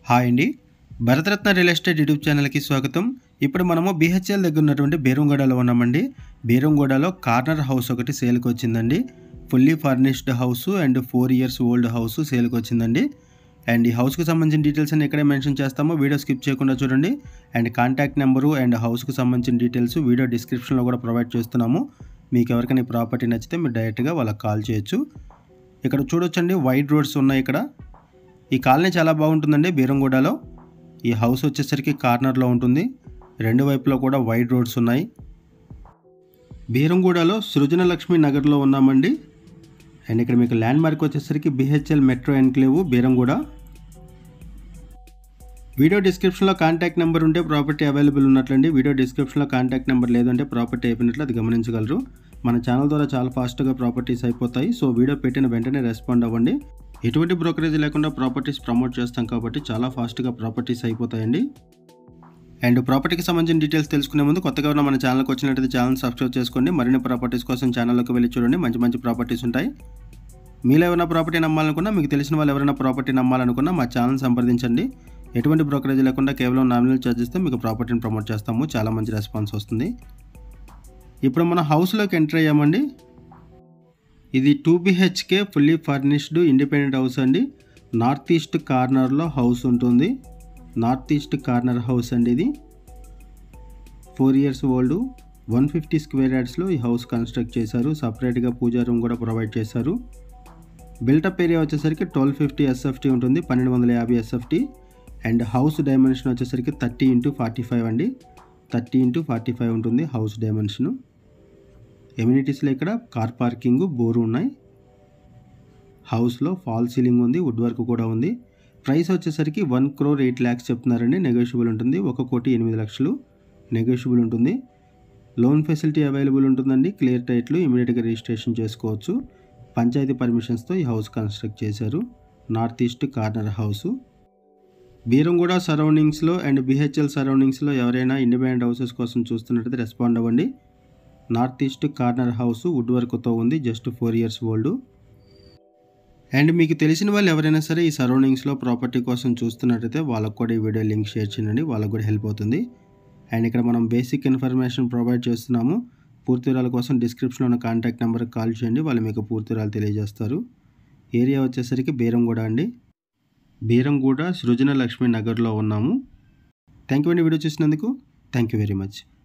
hi అండి Bharat Ratna real estate YouTube ఛానల్కి స్వాగతం ఇప్పుడు మనము బీహెచ్ఎల్ దగ్గర ఉన్నటువంటి బేరంగూడలో ఉన్నామండి బేరంగూడలో కార్నర్ హౌస్ ఒకటి సేల్కి వచ్చిందండి fully furnished house and four years old house సేల్కి వచ్చిందండి అండ్ ఈ హౌస్కి సంబంధించిన డీటెయిల్స్ అన్ని ఇక్కడే మెన్షన్ చేస్తాము వీడియో స్కిప్ చేయకుండా చూడండి అండ్ కాంటాక్ట్ నెంబరు అండ్ హౌస్కి సంబంధించిన డీటెయిల్స్ వీడియో డిస్క్రిప్షన్లో కూడా ప్రొవైడ్ చేస్తున్నాము మీకు ఎవరికైనా ఈ ప్రాపర్టీ నచ్చితే మీరు డైరెక్ట్గా వాళ్ళకి కాల్ చేయొచ్చు ఇక్కడ చూడొచ్చండి వైడ్ రోడ్స్ ఉన్నాయి ఇక్కడ ఈ కాలనీ చాలా బాగుంటుందండి బీరంగూడలో ఈ హౌస్ వచ్చేసరికి కార్నర్లో ఉంటుంది రెండు వైపులో కూడా వైడ్ రోడ్స్ ఉన్నాయి బీరంగూడలో సృజన లక్ష్మి నగర్లో ఉన్నామండి అండ్ ఇక్కడ మీకు ల్యాండ్ మార్క్ వచ్చేసరికి BHEL metro enclave Beeramguda video డిస్క్రిప్షన్లో కాంటాక్ట్ నెంబర్ ఉంటే ప్రాపర్టీ అవైలబుల్ ఉన్నట్లండి వీడియో డిస్క్రిప్షన్లో కాంటాక్ట్ నెంబర్ లేదంటే ప్రాపర్టీ అయిపోయినట్లు అది గమనించగలరు మన ఛానల్ ద్వారా చాలా ఫాస్ట్గా ప్రాపర్టీస్ అయిపోతాయి సో వీడియో పెట్టిన వెంటనే రెస్పాండ్ అవ్వండి ఎటువంటి బ్రోకరేజ్ లేకుండా ప్రాపర్టీస్ ప్రమోట్ చేస్తాం కాబట్టి చాలా ఫాస్ట్గా ప్రాపర్టీస్ అయిపోతాయండి అండ్ ప్రాపర్టీకి సంబంధించిన డీటెయిల్స్ తెలుసుకునే ముందు కొత్తగా ఉన్న మన ఛానల్కి వచ్చినట్లయితే ఛానల్ సబ్స్క్రైబ్ చేసుకోండి మరిన్ని ప్రాపర్టీస్ కోసం ఛానల్లోకి వెళ్ళి చూడండి మంచి మంచి ప్రాపర్టీస్ ఉంటాయి మీరు ఎవరైనా ప్రాపర్టీ నమ్మాలనుకున్నా మీకు తెలిసిన వాళ్ళు ఎవరైనా ప్రాపర్టీ నమ్మాలనుకున్నా మా ఛానల్ సంప్రదించండి ఎటువంటి బ్రోకరేజ్ లేకుండా కేవలం నామినల్ ఛార్జెస్తో మీకు ప్రాపర్టీని ప్రమోట్ చేస్తాము చాలా మంచి రెస్పాన్స్ వస్తుంది ఇప్పుడు మన హౌస్లోకి ఎంటర్ అయ్యామండి ఇది two BHK fully furnished independent house అండి నార్త్ ఈస్ట్ కార్నర్లో హౌస్ ఉంటుంది నార్త్ ఈస్ట్ కార్నర్ హౌస్ అండి ఇది four years old one fifty square యార్డ్స్లో ఈ హౌస్ కన్స్ట్రక్ట్ చేశారు సపరేట్గా పూజా రూమ్ కూడా ప్రొవైడ్ చేశారు బిల్టప్ ఏరియా వచ్చేసరికి ట్వెల్వ్ ఫిఫ్టీ ఎస్ఎఫ్టీ ఉంటుంది పన్నెండు వందల యాభై ఎస్ఎఫ్టీ అండ్ హౌస్ డైమెన్షన్ వచ్చేసరికి థర్టీ ఇంటూ ఫార్టీ ఫైవ్ అండి థర్టీ ఇంటూ ఫార్టీ ఫైవ్ ఉంటుంది హౌస్ డైమెన్షను ఎమ్యూనిటీస్లో ఇక్కడ కార్ పార్కింగ్ బోరు ఉన్నాయి హౌస్లో ఫాల్ సీలింగ్ ఉంది వుడ్ వర్క్ కూడా ఉంది ప్రైస్ వచ్చేసరికి వన్ క్రోర్ ఎయిట్ ల్యాక్స్ చెప్తున్నారండి నెగోషియబుల్ ఉంటుంది ఒక కోటి ఎనిమిది లక్షలు నెగోషియబుల్ ఉంటుంది లోన్ ఫెసిలిటీ అవైలబుల్ ఉంటుందండి క్లియర్ టైట్లు ఇమీడియట్గా రిజిస్ట్రేషన్ చేసుకోవచ్చు పంచాయతీ పర్మిషన్స్తో ఈ హౌస్ కన్స్ట్రక్ట్ చేశారు north east corner house Beeramguda సరౌండింగ్స్లో అండ్ బిహెచ్ఎల్ సరౌండింగ్స్లో ఎవరైనా ఇండిపెండెంట్ హౌసెస్ కోసం చూస్తున్నట్టయితే రెస్పాండ్ అవ్వండి north east corner house wood వర్క్తో ఉంది just four years old and మీకు తెలిసిన వాళ్ళు ఎవరైనా సరే ఈ సరౌండింగ్స్లో ప్రాపర్టీ కోసం చూస్తున్నట్టయితే వాళ్ళకు కూడా ఈ వీడియో లింక్ షేర్ చేయండి వాళ్ళకు కూడా హెల్ప్ అవుతుంది అండ్ ఇక్కడ మనం బేసిక్ ఇన్ఫర్మేషన్ ప్రొవైడ్ చేస్తున్నాము పూర్తి వివరాల కోసం డిస్క్రిప్షన్లో ఉన్న కాంటాక్ట్ నెంబర్కి కాల్ చేయండి వాళ్ళు మీకు పూర్తి వివరాలు తెలియజేస్తారు ఏరియా వచ్చేసరికి బీరంగూడ అండి బీరంగూడ సృజన లక్ష్మీ నగర్లో ఉన్నాము థ్యాంక్ యూ అండి వీడియో చూసినందుకు థ్యాంక్ యూ వెరీ మచ్